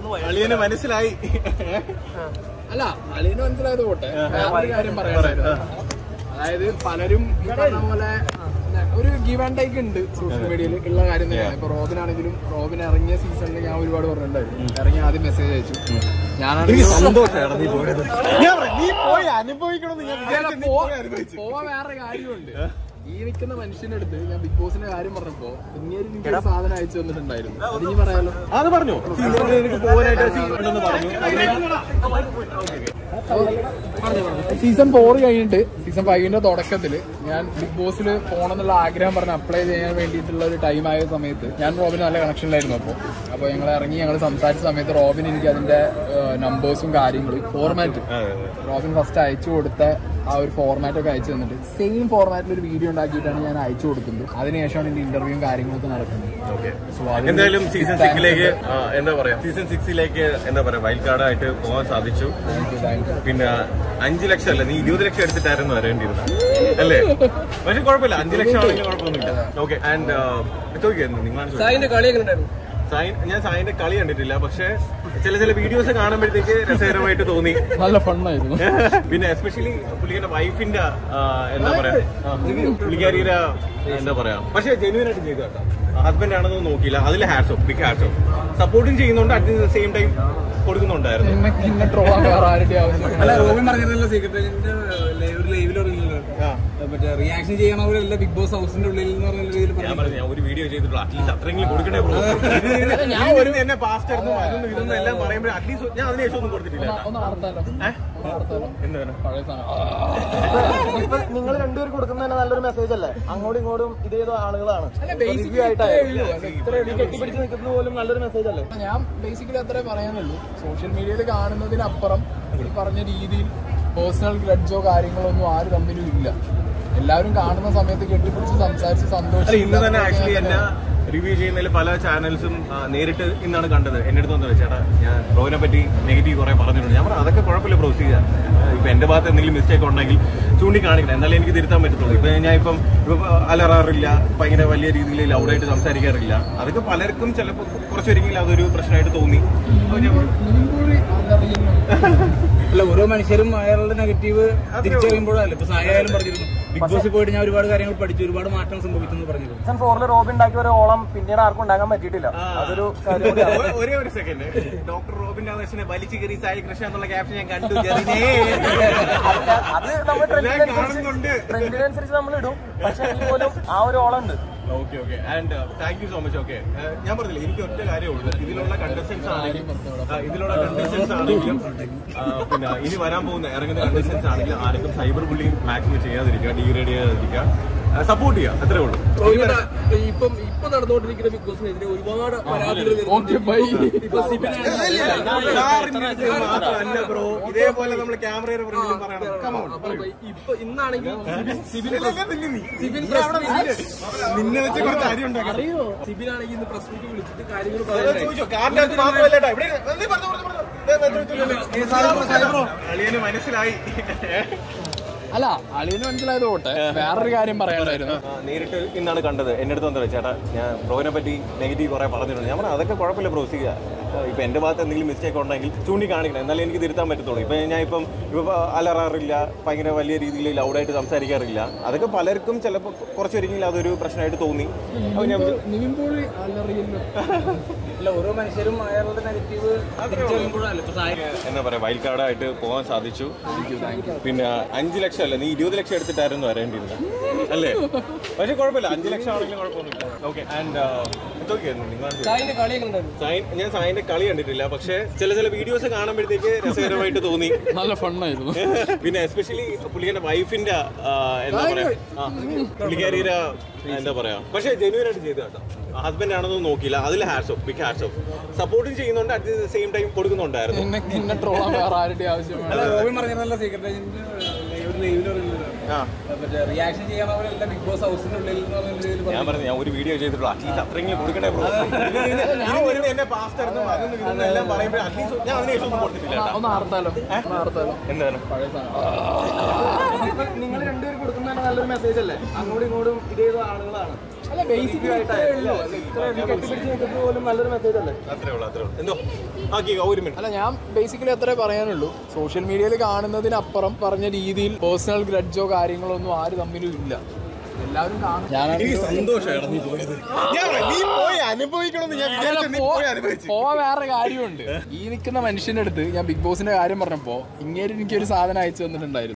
മറന്നുപോയി അളിയന് മനസ്സിലായി അല്ല അളിയന് മനസ്സിലായത് പോട്ടെ വേറൊരു കാര്യം പറയാനുണ്ടായിരുന്നു അതായത് പലരും ഈ പറഞ്ഞ പോലെ ഒരു ഗീവ് ആൻഡ് ടേക്ക് ഉണ്ട് സോഷ്യൽ മീഡിയയിൽ ഉള്ള കാര്യം തന്നെയാണ് ഇപ്പൊ റോബിനാണെങ്കിലും റോബിൻ ഇറങ്ങിയ സീസണിൽ ഞാൻ ഒരുപാട് പറഞ്ഞിട്ടുണ്ടായിരുന്നു ഇറങ്ങി ആദ്യം മെസ്സേജ് അയച്ചു ഞാനാണെങ്കിൽ സന്തോഷമാണ് നീ പോയത് ഞാൻ പറയാം, നീ പോയി അനുഭവിക്കണമെന്ന് ഞാൻ വിചാരിച്ചു നീ പോയി അനുഭവിച്ചു പോവാൻ വേറെ കാര്യമുണ്ട് ഈ നിൽക്കുന്ന മനുഷ്യന്റെ അടുത്ത് ഞാൻ ബിഗ് ബോസിന്റെ കാര്യം പറഞ്ഞപ്പോ ഇങ്ങേര് എനിക്ക് ഒരു സാധനം അയച്ചു തന്നിട്ടുണ്ടായിരുന്നു അത് ഇനി പറയാലോ അത് പറഞ്ഞു സീസണിൽ എനിക്ക് പോകാനായിട്ട് സീസൺ ഉണ്ടെന്ന് പറഞ്ഞു സീസൺ ഫോർ കഴിഞ്ഞിട്ട് സീസൺ ഫൈവിന്റെ തുടക്കത്തില് ഞാൻ ബിഗ് ബോസിൽ പോകണം എന്നുള്ള ആഗ്രഹം പറഞ്ഞ് അപ്ലൈ ചെയ്യാൻ വേണ്ടിയിട്ടുള്ള ഒരു ടൈം ആയ സമയത്ത് ഞാൻ റോബിന് നല്ല കണക്ഷനിലായിരുന്നു അപ്പോൾ അപ്പോൾ ഞങ്ങൾ ഇറങ്ങി ഞങ്ങൾ സംസാരിച്ച സമയത്ത് റോബിൻ എനിക്ക് അതിന്റെ നമ്പേഴ്സും കാര്യങ്ങളും ഫോർമാറ്റ് റോബിൻ ഫസ്റ്റ് അയച്ചു കൊടുത്ത ആ ഒരു ഫോർമാറ്റ് ഒക്കെ അയച്ചു തന്നിട്ട് സെയിം ഫോർമാറ്റിൽ ഒരു വീഡിയോ ഉണ്ടാക്കിയിട്ടാണ് ഞാൻ അയച്ചു കൊടുക്കുന്നത് അതിനുശേഷമാണ് എന്റെ ഇന്റർവ്യൂവും കാര്യങ്ങളൊക്കെ നടക്കുന്നത് ഓക്കെ സോ അത് എന്തായാലും സീസൺ സിക്സിലേക്ക് എന്താ പറയാ സീസൺ സിക്സിലേക്ക് എന്താ പറയാ വൈൽഡ് കാർഡായിട്ട് പോകാൻ സാധിച്ചു താങ്ക് യു താങ്ക് യു പിന്നെ അഞ്ചു ലക്ഷം അല്ല നീ ഇരുപത് ലക്ഷം എടുത്തിട്ടായിരുന്നു വരേണ്ടിയിരുന്നത് അല്ലേ പക്ഷെ കുഴപ്പമില്ല അഞ്ചു ലക്ഷം ആണെങ്കിലും കുഴപ്പമൊന്നുമില്ല ഓക്കെ ആൻഡ് ചോദിക്കായിരുന്നു നിങ്ങളാണ് ചോദിച്ചത്. സായിന്റെ കളി എങ്ങനെ ഉണ്ടായിരുന്നു സായിൻ ഞാൻ സായിന്റെ കളി കണ്ടിട്ടില്ല പക്ഷെ ചില ചില വീഡിയോസ് കാണുമ്പോഴത്തേക്ക് രസകരമായിട്ട് തോന്നി നല്ല ഫണ്ണായിരുന്നു പിന്നെ എസ്പെഷ്യലി പുള്ളിയുടെ വൈഫിന്റെ എന്താ പറയാ ആ, പുള്ളിക്കാരിയുടെ എന്താ പറയാ പക്ഷെ ജെന്യൂൻ ആയിട്ട് ചെയ്തു കേട്ടോ ഹസ്ബൻഡ് ആണെന്ന് നോക്കിയില്ല അതിൽ hats off big hats off സപ്പോർട്ടും ചെയ്യുന്നുണ്ട് അറ്റ് ദ സെയിം ടൈം കൊടുക്കുന്നുണ്ടായിരുന്നു എന്നെ എന്നെ ട്രോളാൻ വേറെ ആരുടെ ആവശ്യം അല്ല റോബിൻ പറഞ്ഞിരുന്നല്ലോ സീക്രട്ട് ഒരു ലൈവിൽ പറഞ്ഞില്ലല്ലോ ആ. മറ്റേ റിയാക്ഷൻ ചെയ്യണവരല്ല ബിഗ് ബോസ് ഹൗസിന്റെ ഉള്ളിൽ എന്ന് പറഞ്ഞ രീതിയിൽ ഞാൻ പറഞ്ഞു ഞാൻ ഒരു വീഡിയോ ചെയ്തിട്ടുള്ളൂ അറ്റ്ലീസ്റ്റ് അത്രയെങ്കിലും കൊടുക്കണേ ബ്രോ ഞാൻ ഒരു എന്നെ പാസ്റ്റ് ആയിരുന്നു അതൊന്നും ഇതൊന്നും എല്ലാം പറയുമ്പോൾ അറ്റ്ലീസ്റ്റ് ഞാൻ അതിനുശേഷം ഒന്നും കൊടുത്തിട്ടില്ല കേട്ടോ. ഒന്ന് നടത്താലോ ഏ? ഒന്ന് നടത്താലോ എന്താണ് പഴയ സാധനം ഇപ്പൊ നിങ്ങൾ രണ്ടുപേരും കൊടുക്കുന്ന തന്നെ നല്ലൊരു മെസ്സേജ് അല്ലേ അങ്ങോട്ടും ഇങ്ങോട്ടും ഇതേതോ ആളുകളാണ് basic റിവ്യൂ ആയിട്ടായാലും ഇത്രയേ ഉള്ളൂ. ഇത്ര ഈ കെട്ടിപ്പിടിച്ച് നിൽക്കുന്നത് പോലും നല്ലൊരു മെസ്സേജ് അല്ലേ ഞാൻ ബേസിക്കലി അത്രേ പറയാനുള്ളൂ സോഷ്യൽ മീഡിയയിൽ കാണുന്നതിനപ്പുറം ഈ പറഞ്ഞ രീതിയിൽ പേഴ്സണൽ ഗ്രഡ്ജോ കാര്യങ്ങളോ ഒന്നും ആര് തമ്മിലും ഇല്ല എല്ലാവരും കാണുന്ന സമയത്ത് കെട്ടിപ്പിടിച്ച് സംസാരിച്ച് അല്ല ഇന്ന് തന്നെ ആക്ച്വലി സന്തോഷം എന്നെ റിവ്യൂ ചെയ്യുന്നതിൽ പല ചാനൽസും നേരിട്ട് ഇന്നാണ് കണ്ടത് എന്റെ അടുത്ത് വന്നത് ചേട്ടാ ഞാൻ ബ്രോനെ പറ്റി നെഗറ്റീവ് കുറെ പറഞ്ഞിട്ടുണ്ട് ഞാൻ പറഞ്ഞു അതൊക്കെ കുഴപ്പമില്ല ബ്രോ ചെയ്യാം ഇപ്പൊ എന്റെ ഭാഗത്ത് എന്തെങ്കിലും മിസ്റ്റേക്ക് ഉണ്ടെങ്കിൽ ചൂണ്ടിക്കാണിക്കണം എന്നാലേ എനിക്ക് തിരുത്താൻ പറ്റത്തുള്ളൂ ഇപ്പൊ ഞാൻ ഇപ്പം ഇപ്പൊ അലറാറില്ല ഭയങ്കര വലിയ രീതിയിൽ ലൗഡായിട്ട് സംസാരിക്കാറില്ല അതൊക്കെ പലർക്കും ചിലപ്പോൾ കുറച്ചൊരിക്കലും അതൊരു പ്രശ്നമായിട്ട് തോന്നി അപ്പൊ ഞാൻ പറഞ്ഞു, നിവിൻപോളി അതറിയുന്നു അല്ല ഓരോ മനുഷ്യരും അയാളുടെ നെഗറ്റീവ് തിരിച്ചറിയുമ്പോഴല്ലേ ഇപ്പൊ സായാലും പറഞ്ഞിരുന്നു ബിഗ് ബോസിൽ പോയിട്ട് ഞാൻ ഒരുപാട് കാര്യങ്ങൾ പഠിച്ചു ഒരുപാട് മാറ്റം സംഭവിച്ചെന്ന് പറഞ്ഞിരുന്നു സീസൺ ഫോറിൽ റോബിൻ ഉണ്ടാക്കിയ ഒരു ഓളം പിന്നീട് ആർക്കും ഉണ്ടാക്കാൻ പറ്റിയിട്ടില്ല അതൊരു കാര്യം കൂടിയാണ് ഒ- ഒരേ ഒരു സെക്കൻഡ് ഡോക്ടർ റോബിൻ ആവേശനെ വലിച്ചു കയറി സായി കൃഷ്ണ എന്നുള്ള ക്യാപ്ഷൻ ഞാൻ കണ്ടു ജെറിനേ. അത് നമ്മൾ ഞാൻ കാണുന്നുണ്ട് ട്രെൻഡിനനുസരിച്ച് നമ്മൾ ഇടും പക്ഷെ എങ്കിൽ പോലും ആ ഒരു ഓളം ഉണ്ട് okay okay and thank you so much okay ഞാൻ പറഞ്ഞില്ല എനിക്ക് ഒറ്റ കാര്യമേ ഉള്ളൂ ഇതിലുള്ള കണ്ടസ്റ്റൻസ് ആണെങ്കിലും ആ, ഇതിലുള്ള കണ്ടസ്റ്റൻസ് ആണെങ്കിലും ആ, പിന്നെ ഇനി വരാൻ പോകുന്ന ഇറങ്ങുന്ന കണ്ടസ്റ്റൻസ് ആണെങ്കിലും ആർക്കും സൈബർ ബുള്ളിങ് മാക്സിമം ചെയ്യാതിരിക്കുക ഡീഗ്രേഡ് ചെയ്യാതിരിക്കുക സപ്പോർട്ട് ചെയ്യുക അത്രേ ഉള്ളൂ ഇപ്പം ഇപ്പൊ നടന്നുകൊണ്ടിരിക്കുന്ന ബിഗ് ബോസിനെതിരെ ഒരുപാട് പരാതികൾ ഓക്കെ ബൈ ഇപ്പൊ മാത്രമല്ല ബ്രോ ഇതേപോലെ നമ്മൾ ക്യാമറയുടെ പുറകിലും പറയണം Come on, പറയൂ. ഇപ്പൊ ഇന്നാണെങ്കിൽ സിബിൻ ഇല്ലല്ല, നില്ല് നീ. സിബിൻ നീ അവിടെ നില്ല്. നിന്നെ വെച്ച് കുറച്ച് അരി ഉണ്ടാക്കാം അറിയോ സിബിനാണെങ്കിൽ ഇന്ന് പ്രസ് മീറ്റ് വിളിച്ചിട്ട് കാര്യങ്ങൾ അതെ, പറയുന്നത് ചോദിച്ചോ. കാറിന്റെ അകത്ത് മാത്രമല്ല കേട്ടോ. ഇവിടെ ഇരു. നീ പറഞ്ഞോ, പറഞ്ഞോ, പറഞ്ഞോ. ദേ, ദേ, ചോദിച്ചോ, ചോദിച്ചോ. അളിയന് മനസ്സിലായി അല്ല അളിയന് മനസ്സിലായത് പോട്ടെ വേറൊരു കാര്യം പറയാനുണ്ടായിരുന്നു ആ, നേരിട്ട് ഇന്നാണ് കണ്ടത് എന്റെ അടുത്ത് വന്നത് ചേട്ടാ ഞാൻ ബ്രോനെ പറ്റി നെഗറ്റീവ് കുറെ പറഞ്ഞിട്ടുണ്ട് ഞാൻ പറഞ്ഞു അതൊക്കെ കുഴപ്പമില്ല ബ്രോ ചെയ്യുക ഇപ്പൊ എന്റെ ഭാഗത്ത് എന്തെങ്കിലും മിസ്റ്റേക്ക് ഉണ്ടെങ്കിൽ ചൂണ്ടിക്കാണിക്കണം എന്നാലേ എനിക്ക് തിരുത്താൻ പറ്റത്തുള്ളൂ ഇപ്പൊ ഞാൻ ഇപ്പം ഇപ്പൊ അലറാറില്ല ഭയങ്കര വലിയ രീതിയിൽ ലൗഡായിട്ട് സംസാരിക്കാറില്ല അതൊക്കെ പലർക്കും ചിലപ്പോൾ കുറച്ചൊരിക്കലും അതൊരു പ്രശ്നമായിട്ട് തോന്നി അപ്പൊ ഞാൻ നിവിൻപോളി അതറിയുന്നു അല്ല ഓരോ മനുഷ്യരും അയാളുടെ നെഗറ്റീവ് തിരിച്ചറിയുമ്പോഴല്ലേ ഇപ്പൊ സായ എന്താ പറയാ വൈൽഡ് കാർഡായിട്ട് പോകാൻ സാധിച്ചു പിന്നെ അഞ്ചു ലക്ഷം അല്ല നീ ഇരുപത് ലക്ഷം എടുത്തിട്ടായിരുന്നു വരേണ്ടിയിരുന്നത് അല്ലേ പക്ഷെ കുഴപ്പമില്ല അഞ്ചു ലക്ഷം ആണെങ്കിലും കുഴപ്പമൊന്നുമില്ല ഓക്കെ ആൻഡ് എന്തൊക്കെയായിരുന്നു നിങ്ങൾ സായിന്റെ കളി എങ്ങനെ ഉണ്ടായിരുന്നു സായിൻ ഞാൻ സായിന്റെ കളി കണ്ടിട്ടില്ല പക്ഷെ ചില ചില വീഡിയോസ് കാണുമ്പോഴത്തേക്ക് രസകരമായിട്ട് തോന്നി നല്ല ഫണ്ണായിരുന്നു പിന്നെ എസ്പെഷ്യലി പുള്ളിയുടെ വൈഫിന്റെ എന്താ പറയാ ആ, പുള്ളിക്കാരിയുടെ എന്താ പറയാ പക്ഷെ ജെന്യൂൻ ആയിട്ട് ചെയ്തു കേട്ടോ ഹസ്ബൻഡ് ആണെന്ന് നോക്കിയില്ല അതിൽ hats off big hats off സപ്പോർട്ടും ചെയ്യുന്നുണ്ട് അറ്റ് ദ സെയിം ടൈം കൊടുക്കുന്നുണ്ടായിരുന്നു എന്നെ എന്നെ ട്രോളാൻ വേറെ ആരുടെ ആവശ്യമാണ് അല്ല റോബിൻ പറഞ്ഞിരുന്നല്ലോ സീക്രട്ട് ഒരു ലൈവിൽ പറയുന്നത് ആ മറ്റേ റിയാക്ഷൻ ചെയ്യണവരല്ല ബിഗ് ബോസ് ഹൗസിന്റെ ഉള്ളിൽ എന്ന് പറഞ്ഞ രീതിയിൽ ഞാൻ പറഞ്ഞു ഞാൻ ഒരു വീഡിയോ ചെയ്തിട്ടുള്ളൂ അറ്റ്ലീസ്റ്റ് അത്രയെങ്കിലും കൊടുക്കണേ ബ്രോ ഞാൻ ഒരു എന്നെ പാസ്റ്റ് ആയിരുന്നു അതൊന്നും ഇതൊന്നും എല്ലാം പറയുമ്പോൾ അറ്റ്ലീസ്റ്റ് ഞാൻ അതിനുശേഷം ഒന്നും കൊടുത്തിട്ടില്ല കേട്ടോ. ഒന്ന് നടത്താലോ ഒന്ന് നടത്താലോ എന്താണ് പഴയ സാധനം നിങ്ങൾ രണ്ടുപേരും കൊടുക്കുന്ന തന്നെ നല്ലൊരു മെസ്സേജ് അല്ലേ അങ്ങോട്ടും ഇങ്ങോട്ടും ഇതേതോ ആളുകളാണ് അല്ല ബേസിക്കലി കെട്ടിപ്പിടിച്ച് നിൽക്കുന്നത് പോലും നല്ലൊരു മെസ്സേജ് അല്ലേ അത്രേ ഉള്ളൂ അത്രേ ഉള്ളൂ എന്തോ ആക്കി ഒരു മിനിറ്റ് അല്ല ഞാൻ ബേസിക്കലി അത്രേ പറയാനുള്ളൂ സോഷ്യൽ മീഡിയയിൽ കാണുന്നതിനപ്പുറം പറഞ്ഞ രീതിയിൽ പേഴ്സണൽ ഗ്രഡ്ജോ കാര്യങ്ങളോ ഒന്നും ആര് തമ്മിലും ഇല്ല എല്ലാവരും കാണും എനിക്ക് സന്തോഷമാണ് നീ പോയത് ഞാൻ പറയാം, നീ പോയി അനുഭവിക്കണമെന്ന് ഞാൻ വിചാരിച്ചു നീ പോയി അനുഭവിച്ചു പോവാൻ വേറെ കാര്യമുണ്ട് ഈ നിൽക്കുന്ന മനുഷ്യന്റെ അടുത്ത് ഞാൻ ബിഗ് ബോസിന്റെ കാര്യം പറഞ്ഞപ്പോ ഇങ്ങനെ എനിക്കൊരു സാധനം അയച്ചു തന്നിട്ടുണ്ടായിരുന്നു